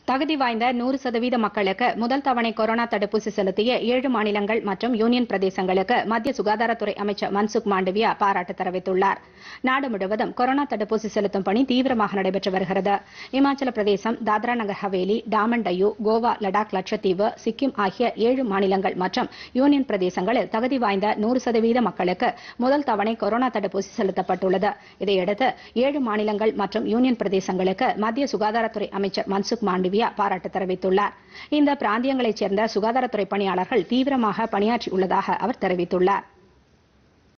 தகுதி வாய்ந்த நூறு சதவீத மக்களுக்கு முதல் தவணை கொரோனா தடுப்பூசி செலுத்திய ஏழு மாநிலங்கள் மற்றும் யூனியன் பிரதேசங்களுக்கு மத்திய சுகாதாரத்துறை அமைச்சர் மன்சுக் மாண்டவியா பாராட்டு தெரிவித்துள்ளார் நாடு முழுவதும் கொரோனா தடுப்பூசி செலுத்தும் பணி தீவிரமாக நடைபெற்று வருகிறது இமாச்சல பிரதேசம் தாத்ரா நகர் ஹவேலி டாமன் டையூ கோவா லடாக் லட்சத்தீவு சிக்கிம் ஆகிய ஏழு மாநிலங்கள் மற்றும் யூனியன் பிரதேசங்களில் தகுதி வாய்ந்த நூறு சதவீத மக்களுக்கு முதல் தவணை கொரோனா தடுப்பூசி செலுத்தப்பட்டுள்ளது இதையடுத்து ஏழு மாநிலங்கள் மற்றும் யூனியன் பிரதேசங்களுக்கு மத்திய சுகாதாரத்துறை அமைச்சர் மன்சுக் மாண்டவியா பாராட்டு தெரிவித்துள்ளார் இந்த பிராந்தியங்களைச் சேர்ந்த சுகாதாரத்துறை பணியாளர்கள் தீவிரமாக பணியாற்றியுள்ளதாக அவர் தெரிவித்துள்ளார்